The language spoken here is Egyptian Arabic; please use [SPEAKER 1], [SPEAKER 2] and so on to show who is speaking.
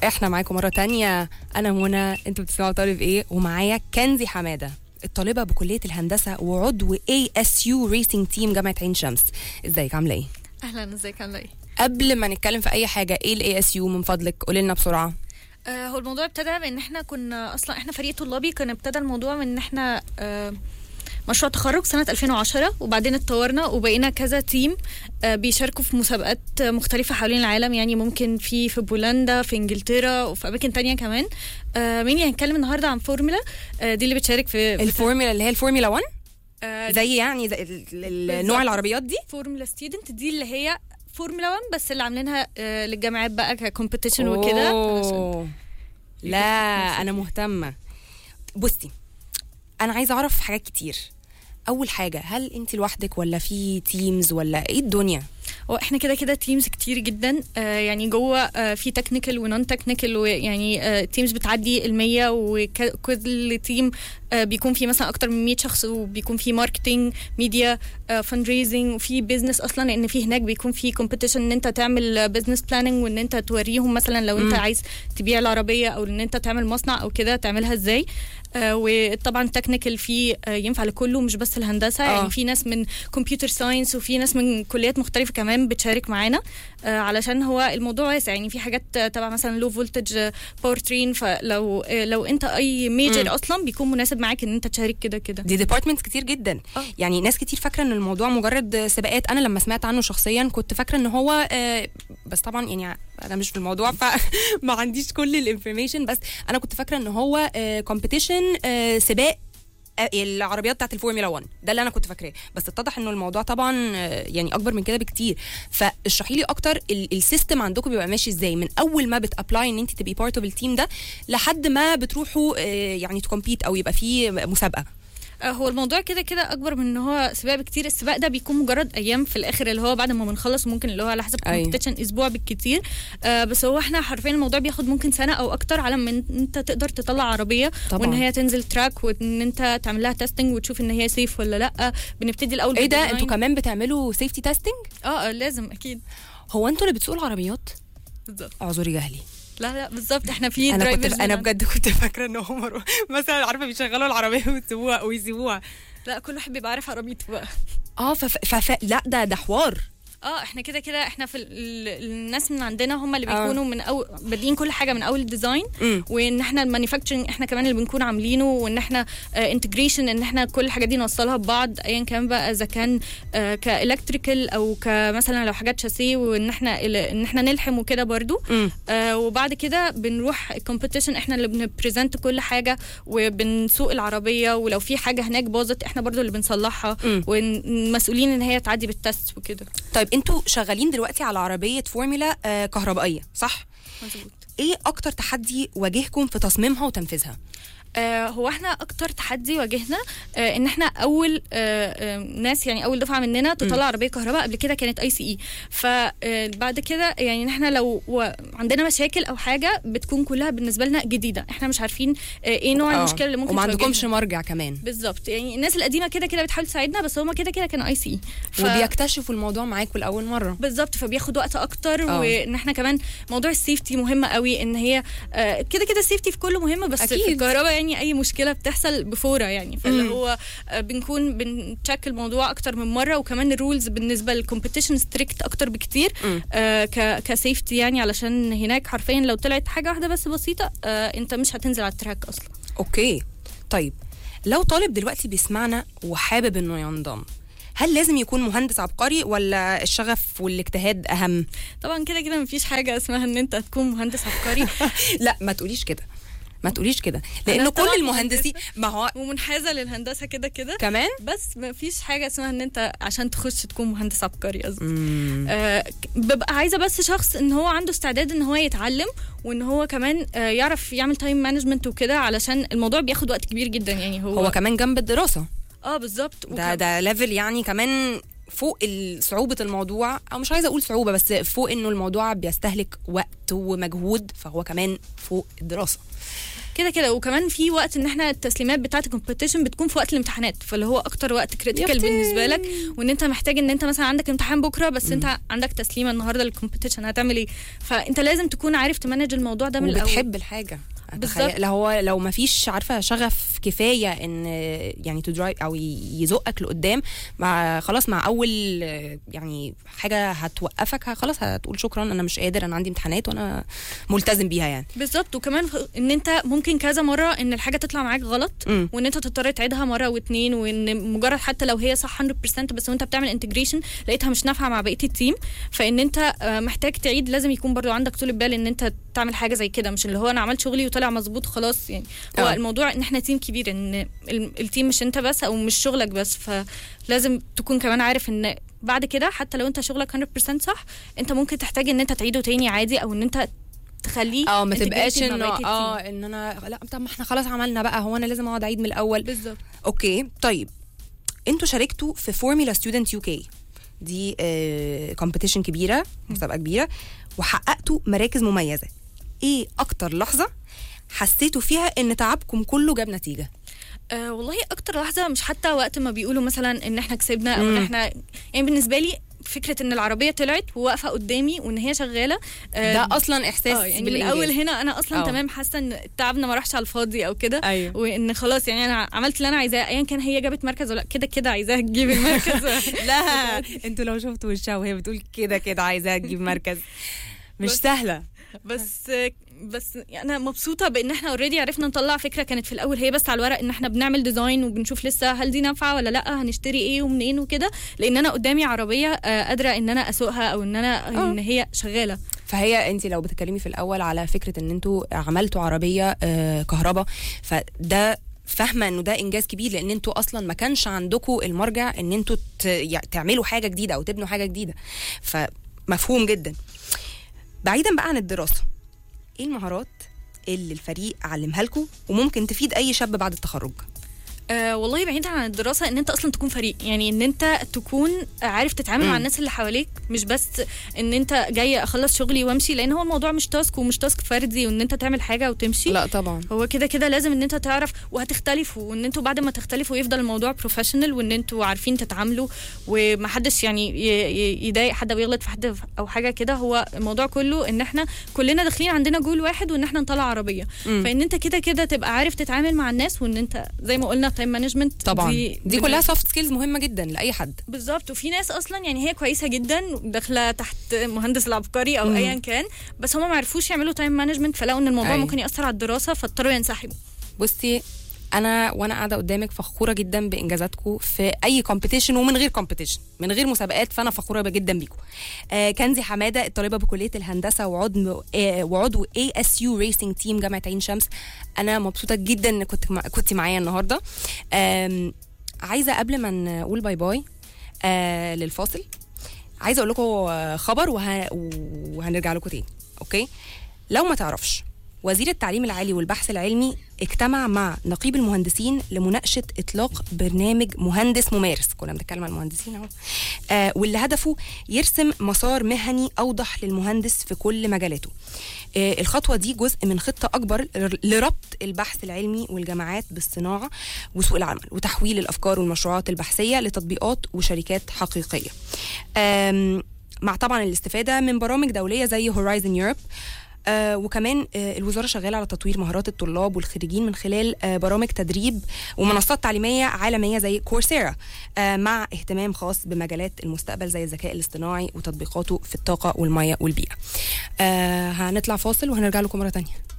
[SPEAKER 1] احنا معاكم مرة تانية أنا منى انتوا بتسمعوا طالب ايه ومعايا كنزي حمادة الطالبة بكلية الهندسة وعضو ASU ريسينج تيم جامعة عين شمس ازيك عاملة ايه؟
[SPEAKER 2] اهلا ازيك عامله ايه
[SPEAKER 1] قبل ما نتكلم في أي حاجة ايه ال ASU من فضلك قولي لنا بسرعة
[SPEAKER 2] آه هو الموضوع ابتدى بان احنا كنا اصلا احنا فريق طلابي كان ابتدى الموضوع من ان احنا آه مشروع تخرج سنة 2010 وبعدين اتطورنا وبقينا كذا تيم آه بيشاركوا في مسابقات مختلفة حوالين العالم يعني ممكن في في بولندا في انجلترا وفي اماكن تانية كمان آه مين هنتكلم النهارده عن فورمولا آه دي اللي بتشارك في
[SPEAKER 1] الفورمولا اللي هي الفورمولا 1
[SPEAKER 2] آه
[SPEAKER 1] زي يعني زي ال- ال-
[SPEAKER 2] بالظبط.
[SPEAKER 1] نوع العربيات دي
[SPEAKER 2] فورمولا ستودنت دي اللي هي فورمولا 1 بس اللي عاملينها آه للجامعات بقى ككومبيتيشن وكده علشان-
[SPEAKER 1] أوه. لا انا مهتمه بصي انا عايزه اعرف حاجات كتير اول حاجه هل انت لوحدك ولا في تيمز ولا ايه الدنيا
[SPEAKER 2] هو احنا كده كده تيمز كتير جدا آه يعني جوه آه في تكنيكال ونون تكنيكال ويعني آه تيمز بتعدي المية وكل تيم آه بيكون في مثلا اكتر من 100 شخص وبيكون في ماركتينج ميديا فند ريزنج وفي بيزنس اصلا لان في هناك بيكون في كومبيتيشن ان انت تعمل بزنس بلاننج وان انت توريهم مثلا لو انت
[SPEAKER 1] مم.
[SPEAKER 2] عايز تبيع العربيه او ان انت تعمل مصنع او كده تعملها ازاي آه وطبعا تكنيكال في آه ينفع لكله مش بس الهندسه
[SPEAKER 1] آه.
[SPEAKER 2] يعني في ناس من كمبيوتر ساينس وفي ناس من كليات مختلفه كمان بتشارك معانا آه علشان هو الموضوع واسع يعني في حاجات آه، تبع مثلا لو فولتج باور ترين فلو آه لو انت اي
[SPEAKER 1] مم.
[SPEAKER 2] ميجر اصلا بيكون مناسب معاك ان انت تشارك كده كده
[SPEAKER 1] دي ديبارتمنتس كتير جدا
[SPEAKER 2] آه.
[SPEAKER 1] يعني ناس كتير فاكره ان الموضوع مجرد سباقات انا لما سمعت عنه شخصيا كنت فاكره ان هو آه، بس طبعا يعني انا مش في الموضوع فما عنديش كل الانفورميشن بس انا كنت فاكره ان هو كومبيتيشن سباق آه، العربيات بتاعت الفورمولا 1 ده اللي انا كنت فاكراه بس اتضح انه الموضوع طبعا آه، يعني اكبر من كده بكتير فاشرحي لي اكتر ال- السيستم عندكم بيبقى ماشي ازاي من اول ما بتابلاي ان انت تبقي بارت اوف التيم ده لحد ما بتروحوا آه، يعني تكمبيت او يبقى فيه مسابقه
[SPEAKER 2] آه، هو الموضوع كده كده اكبر من ان هو سباق بكتير السباق ده بيكون مجرد ايام في الاخر اللي هو بعد ما بنخلص ممكن اللي هو على حسب
[SPEAKER 1] أيوة.
[SPEAKER 2] كومبيتيشن اسبوع بالكتير آه بس هو احنا حرفيا الموضوع بياخد ممكن سنه او اكتر على ما إن انت تقدر تطلع عربيه
[SPEAKER 1] طبعاً.
[SPEAKER 2] وان هي تنزل تراك وان انت تعمل لها تيستنج وتشوف ان هي سيف ولا لا بنبتدي الاول
[SPEAKER 1] ايه ده
[SPEAKER 2] بالديزاين.
[SPEAKER 1] انتوا كمان بتعملوا سيفتي تيستنج
[SPEAKER 2] اه آه، لازم اكيد
[SPEAKER 1] هو انتوا اللي بتسوقوا العربيات
[SPEAKER 2] بالظبط
[SPEAKER 1] اعذري جهلي
[SPEAKER 2] لا لا بالظبط احنا في
[SPEAKER 1] انا كنت
[SPEAKER 2] drivers
[SPEAKER 1] انا
[SPEAKER 2] من-
[SPEAKER 1] بجد كنت فاكره ان هم مثلا عارفه بيشغلوا العربيه ويسيبوها ويسيبوها
[SPEAKER 2] لا كل واحد بيبقى عارف عربيته بقى
[SPEAKER 1] اه ف... ف... ف... لا ده ده حوار
[SPEAKER 2] اه احنا كده كده احنا في ال- ال- الناس من عندنا هم اللي
[SPEAKER 1] آه.
[SPEAKER 2] بيكونوا من اول بادئين كل حاجه من اول الديزاين
[SPEAKER 1] امم
[SPEAKER 2] وان احنا المانيفاكتشرنج احنا كمان اللي بنكون عاملينه وان احنا انتجريشن ان احنا كل الحاجات دي نوصلها ببعض ايا كان بقى اذا كان آه كالكتريكال او كمثلا لو حاجات شاسيه وان احنا ان احنا نلحم وكده برضو
[SPEAKER 1] امم
[SPEAKER 2] آه وبعد كده بنروح الكومبيتيشن احنا اللي بنبريزنت كل حاجه وبنسوق العربيه ولو في حاجه هناك باظت احنا برضو اللي بنصلحها
[SPEAKER 1] مم.
[SPEAKER 2] والمسؤولين ان هي تعدي بالتست وكده
[SPEAKER 1] طيب انتوا شغالين دلوقتي على عربيه فورمولا آه كهربائيه صح
[SPEAKER 2] مظبوط
[SPEAKER 1] ايه اكتر تحدي واجهكم في تصميمها وتنفيذها
[SPEAKER 2] آه هو احنا اكتر تحدي واجهنا آه ان احنا اول آه آه ناس يعني اول دفعه مننا تطلع عربيه كهرباء قبل كده كانت اي سي اي فبعد كده يعني ان احنا لو و- عندنا مشاكل او حاجه بتكون كلها بالنسبه لنا جديده احنا مش عارفين آه ايه نوع
[SPEAKER 1] آه.
[SPEAKER 2] المشكله اللي ممكن
[SPEAKER 1] وما عندكمش
[SPEAKER 2] تواجهنا.
[SPEAKER 1] مرجع كمان
[SPEAKER 2] بالظبط يعني الناس القديمه كده كده بتحاول تساعدنا بس هم كده كده كانوا اي سي ف...
[SPEAKER 1] وبيكتشفوا الموضوع معاكم لاول مره
[SPEAKER 2] بالظبط فبياخد وقت اكتر
[SPEAKER 1] آه.
[SPEAKER 2] وان احنا كمان موضوع السيفتي مهم قوي ان هي آه، كده كده السيفتي في كله مهمه بس
[SPEAKER 1] أكيد.
[SPEAKER 2] في الكهرباء يعني اي مشكله بتحصل بفوره يعني فاللي
[SPEAKER 1] مم.
[SPEAKER 2] هو آه، بنكون بنتشيك الموضوع اكتر من مره وكمان الرولز بالنسبه للكومبيتيشن ستريكت اكتر بكتير
[SPEAKER 1] مم.
[SPEAKER 2] آه ك كسيفتي يعني علشان هناك حرفيا لو طلعت حاجه واحده بس بسيطه آه انت مش هتنزل على التراك اصلا
[SPEAKER 1] اوكي طيب لو طالب دلوقتي بيسمعنا وحابب انه ينضم هل لازم يكون مهندس عبقري ولا الشغف والاجتهاد اهم
[SPEAKER 2] طبعا كده كده مفيش حاجه اسمها ان انت تكون مهندس عبقري
[SPEAKER 1] لا ما تقوليش كده ما تقوليش كده لانه
[SPEAKER 2] أنا
[SPEAKER 1] كل
[SPEAKER 2] طبعاً
[SPEAKER 1] المهندسين ما هو
[SPEAKER 2] ومنحازه للهندسه كده كده
[SPEAKER 1] كمان
[SPEAKER 2] بس ما فيش حاجه اسمها ان انت عشان تخش تكون مهندس عبقري قصدي
[SPEAKER 1] مم.
[SPEAKER 2] آه ك- ببقى عايزه بس شخص ان هو عنده استعداد ان هو يتعلم وان هو كمان آه يعرف يعمل تايم مانجمنت وكده علشان الموضوع بياخد وقت كبير جدا يعني هو,
[SPEAKER 1] هو كمان جنب الدراسه
[SPEAKER 2] اه بالظبط
[SPEAKER 1] ده ده ليفل يعني كمان فوق ال- صعوبة الموضوع أو مش عايزة أقول صعوبة بس فوق إنه الموضوع بيستهلك وقت ومجهود فهو كمان فوق الدراسة
[SPEAKER 2] كده كده وكمان في وقت ان احنا التسليمات بتاعه الكومبيتيشن بتكون في وقت الامتحانات فاللي هو اكتر وقت كريتيكال
[SPEAKER 1] يختي.
[SPEAKER 2] بالنسبه لك وان انت محتاج ان انت مثلا عندك امتحان بكره بس انت عندك تسليمه النهارده للكومبيتيشن هتعمل ايه فانت لازم تكون عارف تمانج الموضوع ده من الاول
[SPEAKER 1] وبتحب الحاجة
[SPEAKER 2] بالظبط.
[SPEAKER 1] تخيل لو هو لو ما فيش عارفه شغف كفايه ان يعني تدرايف او يزقك لقدام مع خلاص مع اول يعني حاجه هتوقفك ه- خلاص هتقول شكرا انا مش قادر انا عندي امتحانات وانا ملتزم بيها يعني
[SPEAKER 2] بالظبط وكمان ف- ان انت ممكن كذا مره ان الحاجه تطلع معاك غلط
[SPEAKER 1] مم.
[SPEAKER 2] وان انت تضطر تعيدها مره واتنين وان مجرد حتى لو هي صح 100% بس وانت بتعمل انتجريشن لقيتها مش نافعه مع بقيه التيم فان انت آه، محتاج تعيد لازم يكون برضو عندك طول بال ان انت تعمل حاجه زي كده مش اللي هو انا عملت شغلي وطلع مظبوط خلاص يعني هو
[SPEAKER 1] آه.
[SPEAKER 2] الموضوع ان احنا تيم كبير ان ال- التيم مش انت بس او مش شغلك بس فلازم تكون كمان عارف ان بعد كده حتى لو انت شغلك 100% صح انت ممكن تحتاج ان انت تعيده تاني عادي او ان انت تخليه
[SPEAKER 1] اه ما
[SPEAKER 2] integrated
[SPEAKER 1] تبقاش
[SPEAKER 2] مع
[SPEAKER 1] انه
[SPEAKER 2] بقية التيم.
[SPEAKER 1] اه ان انا لا طب ما احنا خلاص عملنا بقى هو انا لازم اقعد اعيد من الاول
[SPEAKER 2] بالظبط
[SPEAKER 1] اوكي طيب انتوا شاركتوا في فورمولا ستودنت يو كي دي كومبيتيشن كبيره مسابقه كبيره وحققتوا مراكز مميزه ايه اكتر لحظه حسيتوا فيها ان تعبكم كله جاب نتيجه
[SPEAKER 2] أه والله اكتر لحظه مش حتى وقت ما بيقولوا مثلا ان احنا كسبنا او
[SPEAKER 1] مم.
[SPEAKER 2] ان احنا يعني بالنسبه لي فكره ان العربيه طلعت وواقفه قدامي وان هي شغاله أه
[SPEAKER 1] ده اصلا احساس
[SPEAKER 2] اه يعني من
[SPEAKER 1] بالإنجاز.
[SPEAKER 2] الاول هنا انا اصلا
[SPEAKER 1] اه.
[SPEAKER 2] تمام حاسه ان تعبنا ما راحش على الفاضي او كده
[SPEAKER 1] ايوه
[SPEAKER 2] وان خلاص يعني انا عملت اللي انا عايزاه ايا كان هي جابت مركز ولا لأ، كده كده عايزاها تجيب المركز
[SPEAKER 1] لا انتوا لو شفتوا وشها وهي بتقول كده كده عايزاها تجيب مركز مش
[SPEAKER 2] بس-
[SPEAKER 1] سهله
[SPEAKER 2] بس بس انا مبسوطه بان احنا اوريدي عرفنا نطلع فكره كانت في الاول هي بس على الورق ان احنا بنعمل ديزاين وبنشوف لسه هل دي نافعه ولا لا هنشتري ايه ومنين وكده لان انا قدامي عربيه آه، قادره ان انا اسوقها او ان انا ان هي شغاله
[SPEAKER 1] فهي انت لو بتتكلمي في الاول على فكره ان انتوا عملتوا عربيه آه، كهرباء فده فاهمه انه ده انجاز كبير لان انتوا اصلا ما كانش عندكم المرجع ان انتوا ت- يع- تعملوا حاجه جديده او تبنوا حاجه جديده فمفهوم جدا بعيدا بقى عن الدراسه ايه المهارات اللي الفريق علمها لكم وممكن تفيد اي شاب بعد التخرج
[SPEAKER 2] أه والله بعيدا عن الدراسه ان انت اصلا تكون فريق يعني ان انت تكون عارف تتعامل
[SPEAKER 1] مم.
[SPEAKER 2] مع الناس اللي حواليك مش بس ان انت جاي اخلص شغلي وامشي لان هو الموضوع مش تاسك ومش تاسك فردي وان انت تعمل حاجه وتمشي
[SPEAKER 1] لا طبعا
[SPEAKER 2] هو كده كده لازم ان انت تعرف وهتختلفوا وان انتوا بعد ما تختلفوا يفضل الموضوع بروفيشنال وان انتوا عارفين تتعاملوا ومحدش يعني ي- ي- يضايق حد او يغلط في حد او حاجه كده هو الموضوع كله ان احنا كلنا داخلين عندنا جول واحد وان احنا نطلع عربيه
[SPEAKER 1] مم.
[SPEAKER 2] فان انت كده كده تبقى عارف تتعامل مع الناس وان انت زي ما قلنا تايم مانجمنت
[SPEAKER 1] طبعا دي, دي كلها سوفت سكيلز مهمه جدا لاي حد
[SPEAKER 2] بالظبط وفي ناس اصلا يعني هي كويسه جدا داخله تحت مهندس العبقري او
[SPEAKER 1] مم.
[SPEAKER 2] ايا كان بس هم ما عرفوش يعملوا تايم مانجمنت فلقوا ان الموضوع
[SPEAKER 1] أيوة.
[SPEAKER 2] ممكن ياثر على الدراسه فاضطروا ينسحبوا
[SPEAKER 1] بصي انا وانا قاعده قدامك فخوره جدا بانجازاتكم في اي كومبيتيشن ومن غير كومبيتيشن من غير مسابقات فانا فخوره جدا بيكم آه كنزي حماده الطالبه بكليه الهندسه وعضو آه وعضو اي اس يو ريسنج تيم جامعه عين شمس انا مبسوطه جدا ان كنت مع كنت معايا النهارده آم، عايزه قبل ما نقول باي باي آه للفاصل عايزه اقول لكم آه، خبر وه... وهنرجع لكم تاني اوكي لو ما تعرفش وزير التعليم العالي والبحث العلمي اجتمع مع نقيب المهندسين لمناقشه اطلاق برنامج مهندس ممارس كنا بنتكلم عن المهندسين اهو آه واللي هدفه يرسم مسار مهني اوضح للمهندس في كل مجالاته آه الخطوه دي جزء من خطه اكبر لربط البحث العلمي والجامعات بالصناعه وسوق العمل وتحويل الافكار والمشروعات البحثيه لتطبيقات وشركات حقيقيه آم، مع طبعا الاستفاده من برامج دوليه زي هورايزن يوروب آه وكمان آه الوزاره شغاله على تطوير مهارات الطلاب والخريجين من خلال آه برامج تدريب ومنصات تعليميه عالميه زي كورسيرا آه مع اهتمام خاص بمجالات المستقبل زي الذكاء الاصطناعي وتطبيقاته في الطاقه والميه والبيئه. آه هنطلع فاصل وهنرجع لكم مره تانية